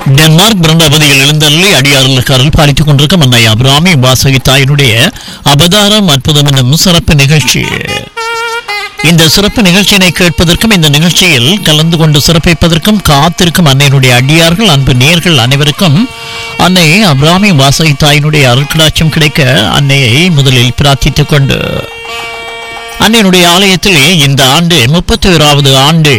Denmark பிரண்டபதியில் எழுந்தள்ளி அடியார்களுக்கு அருள் பாலித்துக் கொண்டிருக்கும் அன்னை அபிராமி வாசகி தாயினுடைய அவதாரம் அற்புதம் என்னும் சிறப்பு நிகழ்ச்சி இந்த சிறப்பு நிகழ்ச்சியினை கேட்பதற்கும் இந்த நிகழ்ச்சியில் கலந்து கொண்டு சிறப்பிப்பதற்கும் காத்திருக்கும் அன்னையினுடைய அடியார்கள் அன்பு நேர்கள் அனைவருக்கும் அன்னை அபிராமி வாசகி தாயினுடைய அருட்கடாட்சம் கிடைக்க அன்னையை முதலில் பிரார்த்தித்துக் கொண்டு அன்னையினுடைய ஆலயத்தில் இந்த ஆண்டு முப்பத்தி ஓராவது ஆண்டு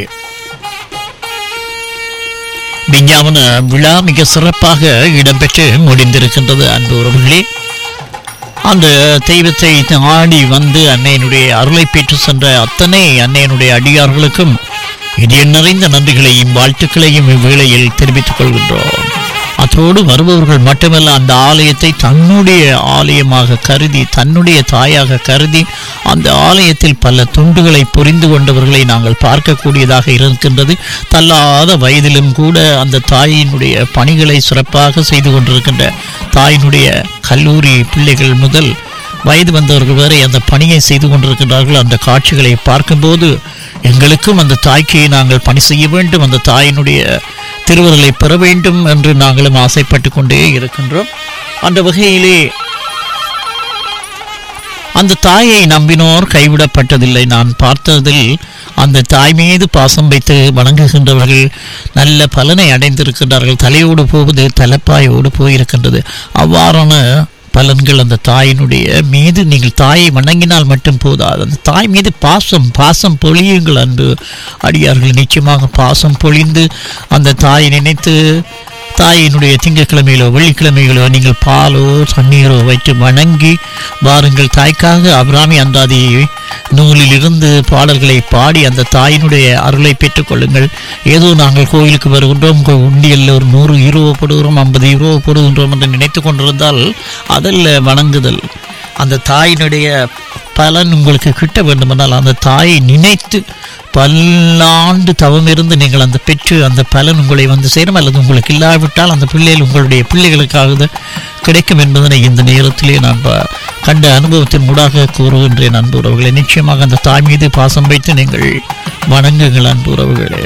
விஞ்ஞாபன விழா மிக சிறப்பாக இடம்பெற்று முடிந்திருக்கின்றது அன்பு உறவுகளே அந்த தெய்வத்தை ஆடி வந்து அன்னையினுடைய அருளை பெற்று சென்ற அத்தனை அன்னையினுடைய அடியார்களுக்கும் இதய நிறைந்த நன்றிகளையும் வாழ்த்துக்களையும் இவ்வேளையில் தெரிவித்துக் கொள்கின்றோம் அத்தோடு வருபவர்கள் மட்டுமல்ல அந்த ஆலயத்தை தன்னுடைய ஆலயமாக கருதி தன்னுடைய தாயாக கருதி அந்த ஆலயத்தில் பல துண்டுகளை புரிந்து கொண்டவர்களை நாங்கள் பார்க்கக்கூடியதாக இருக்கின்றது தள்ளாத வயதிலும் கூட அந்த தாயினுடைய பணிகளை சிறப்பாக செய்து கொண்டிருக்கின்ற தாயினுடைய கல்லூரி பிள்ளைகள் முதல் வயது வந்தவர்கள் வரை அந்த பணியை செய்து கொண்டிருக்கின்றார்கள் அந்த காட்சிகளை பார்க்கும்போது எங்களுக்கும் அந்த தாய்க்கு நாங்கள் பணி செய்ய வேண்டும் அந்த தாயினுடைய திருவருளை பெற வேண்டும் என்று நாங்களும் ஆசைப்பட்டு கொண்டே இருக்கின்றோம் அந்த வகையிலே அந்த தாயை நம்பினோர் கைவிடப்பட்டதில்லை நான் பார்த்ததில் அந்த தாய் மீது பாசம் வைத்து வணங்குகின்றவர்கள் நல்ல பலனை அடைந்திருக்கின்றார்கள் தலையோடு போவது தலைப்பாயோடு போயிருக்கின்றது அவ்வாறான பலன்கள் அந்த தாயினுடைய மீது நீங்கள் தாயை வணங்கினால் மட்டும் போதாது அந்த தாய் மீது பாசம் பாசம் பொழியுங்கள் அன்று அடியார்கள் நிச்சயமாக பாசம் பொழிந்து அந்த தாயை நினைத்து தாயினுடைய திங்கட்கிழமையிலோ வெள்ளிக்கிழமைகளோ நீங்கள் பாலோ தண்ணீரோ வைத்து வணங்கி வாருங்கள் தாய்க்காக அபிராமி அந்தாதி நூலில் இருந்து பாடல்களை பாடி அந்த தாயினுடைய அருளை பெற்றுக்கொள்ளுங்கள் ஏதோ நாங்கள் கோயிலுக்கு வருகின்றோம் கோ- உண்டியல்ல ஒரு நூறு யூரோ போடுகிறோம் ஐம்பது யூரோ போடுகின்றோம் என்று நினைத்து கொண்டிருந்தால் அதல்ல வணங்குதல் அந்த தாயினுடைய பலன் உங்களுக்கு கிட்ட வேண்டுமென்றால் அந்த தாயை நினைத்து பல்லாண்டு தவம் இருந்து நீங்கள் அந்த பெற்று அந்த பலன் உங்களை வந்து சேரும் அல்லது உங்களுக்கு இல்லாவிட்டால் அந்த பிள்ளைகள் உங்களுடைய பிள்ளைகளுக்காக கிடைக்கும் என்பதனை இந்த நேரத்திலே நான் ப- கண்ட அனுபவத்தின் மூடாக கூறுகின்றேன் அன்பு உறவுகளை நிச்சயமாக அந்த தாய் மீது பாசம் வைத்து நீங்கள் வணங்குங்கள் அன்பு உறவுகளே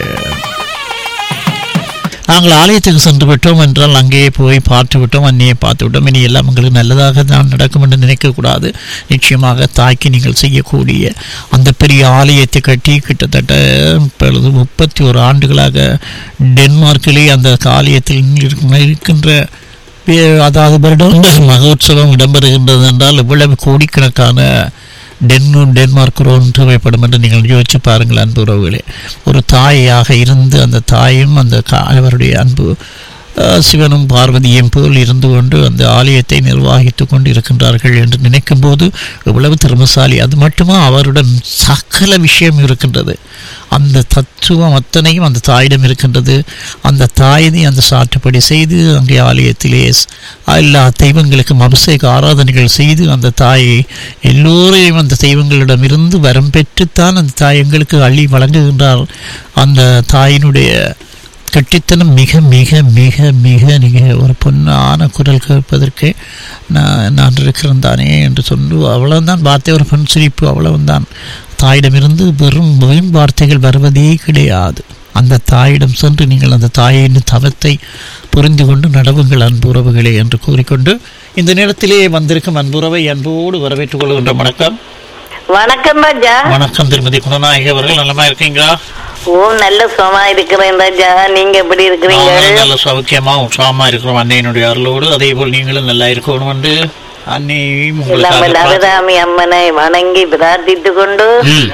நாங்கள் ஆலயத்துக்கு சென்று விட்டோம் என்றால் அங்கேயே போய் பார்த்து விட்டோம் அன்னையை பார்த்து விட்டோம் இனி எல்லாம் உங்களுக்கு நல்லதாக தான் நடக்கும் என்று நினைக்கக்கூடாது நிச்சயமாக தாய்க்கு நீங்கள் செய்யக்கூடிய அந்த பெரிய ஆலயத்தை கட்டி கிட்டத்தட்ட இப்பொழுது முப்பத்தி ஒரு ஆண்டுகளாக டென்மார்க்கிலே அந்த ஆலயத்தில் இருக்கின்ற- இருக்கின்ற வே- அதாவது வருடம் மகோத்சவம் இடம்பெறுகின்றது என்றால் இவ்வளவு கோடிக்கணக்கான டென்னு டென்மார்க் ரோன் தேவைப்படும் என்று நீங்கள் யோசிச்சு பாருங்கள் அன்பு உறவுகளே ஒரு தாயாக இருந்து அந்த தாயும் அந்த கா- அவருடைய அன்பு அஹ், சிவனும் பார்வதியும் போல் இருந்து கொண்டு அந்த ஆலயத்தை நிர்வகித்து கொண்டு இருக்கின்றார்கள் என்று நினைக்கும்போது இவ்வளவு திறமசாலி அது மட்டுமா அவருடன் சகல விஷயம் இருக்கின்றது அந்த தத்துவம் அத்தனையும் அந்த தாயிடம் இருக்கின்றது அந்த தாயினை அந்த சாற்றுப்படி செய்து அங்கே ஆலயத்திலே ஸ்- எல்லா தெய்வங்களுக்கும் அபிஷேக ஆராதனைகள் செய்து அந்த தாயை எல்லோரையும் அந்த தெய்வங்களிடமிருந்து வரம் பெற்றுத்தான் அந்த தாய் எங்களுக்கு அள்ளி வழங்குகின்றார் அந்த தாயினுடைய கட்டித்தனம் மிக மிக மிக மிக மிக ஒரு பொன்னான குரல் கேட்பதற்கு நான் நான் இருக்கிறேன் தானே என்று சொல்லி அவ்வளவுதான் வார்த்தை ஒரு பெண் சிரிப்பு அவ்வளவுதான் தாயிடமிருந்து வெறும் வெறும் வார்த்தைகள் வருவதே கிடையாது அந்த தாயிடம் சென்று நீங்கள் அந்த தாயின் தவத்தை புரிந்து கொண்டு நடவுங்கள் அன்புறவுகளே என்று கூறிக்கொண்டு இந்த நேரத்திலே வந்திருக்கும் அன்புறவை அன்போடு வரவேற்றுக் கொள்கின்ற வணக்கம் வணக்கம் ராஜா வணக்கம் திருமதி குணநாயகி அவர்கள் நலமா இருக்கீங்களா ஓ நல்ல சுகமா இருக்கிறேன் ராஜா நீங்க எப்படி இருக்கிறீங்க நாங்களும் நல்ல சௌக்கியமா உற்சாகமா இருக்கிறோம் அன்னையினுடைய அருளோடு அதே போல் நீங்களும் நல்லா இருக்கணும் என்று அன்னையும் எல்லாம் உங்களுக்காக பிரார்த்தி- அபிராமி அம்மனை வணங்கி பிரார்த்தித்து கொண்டு ம்.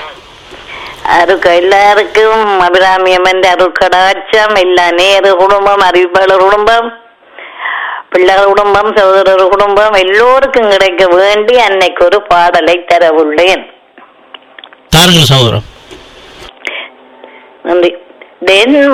அருக்க எல்லாருக்கும் அபிராமி அம்மன் அருக்கடாட்சம் எல்லா நேரு குடும்பம் அறிவிப்பாளர் குடும்பம் பிள்ளைகள் குடும்பம் சகோதரர் குடும்பம் எல்லோருக்கும் கிடைக்க வேண்டி அன்னைக்கு ஒரு பாடலை தர உள்ளேன் தாருங்கள் சகோதரம் நன்றி தென்